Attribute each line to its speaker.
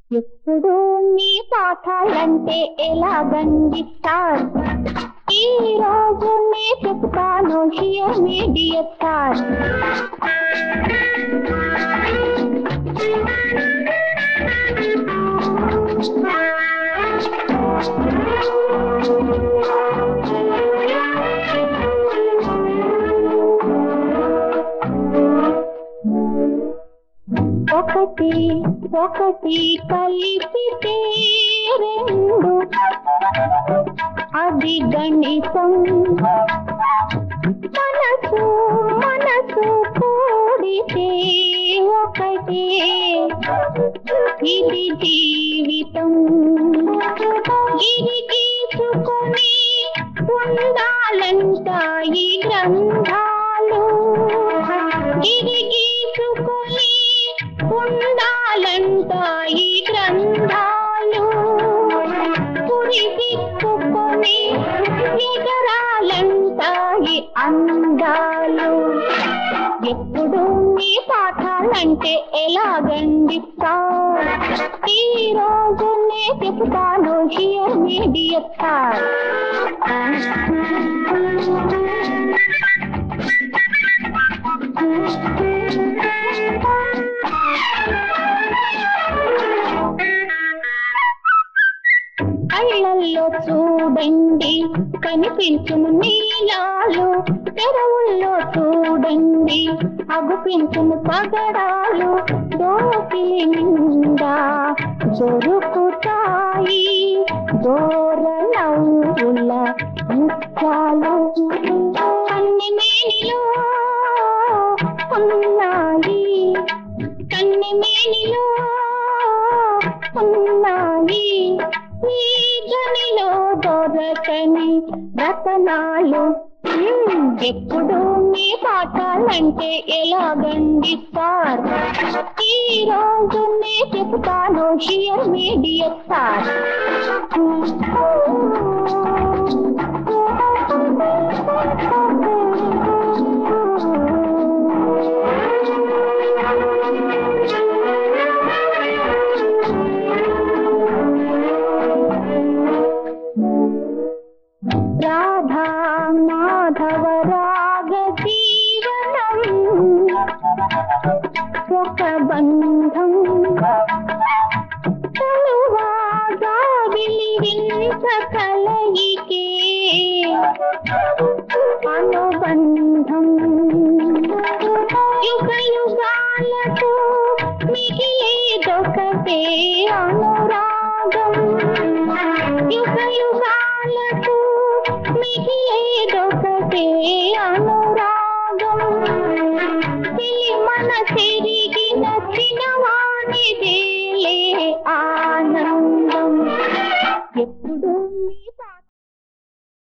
Speaker 1: ఎప్పుడు మీ పాఠాలంటే ఎలాగండి సార్ ఈ రోజు నే చెప్తాను హియర్ మీడియా సార్ ఒకటి ఒకటి కలిపితే రెండు అది గణితం మనసు మనసు కూడితే ఒకటే ఇది జీవితం ఇది తీసుకొని ఉండాలంట ఈ గ్రంథాలు ఇది గీసుకొని ఉండాలంట ఈ గ్రంథాలు పురిదిప్పుకొని ఎగరాలంట ఈ అందాలు ఎప్పుడు మీ పాఠాలంటే ఎలాగండి సార్ ఈ రోజు నే చెప్తాను హియర్ మీడియా సార్ కళ్ళల్లో చూడండి కనిపించును నీలాలు తెరవుల్లో చూడండి అగుపించును పగడాలు దోసి నిండా దొరుకుతాయి దూర నవ్వుల ముత్యాలు కన్ని మేనిలో ఉన్నాయి కన్ని మేనిలో ఉన్నాయి ఈ గనిలో దొరకని రతనాలు మ్మ్, ఎప్పుడు మీ పాఠాలంటే ఎలాగండి సార్ ఈ రోజు నే చెప్తాను here media sir Radha Madhava రాగ జీవనం ఒక బంధం తనువాగా విలిరించ కలయికే అనుబంధం యుగ యుగాలకు మిగిలేదొకటే అనురాగం యుగ యుగాలకు మిగిలేదొకటే అను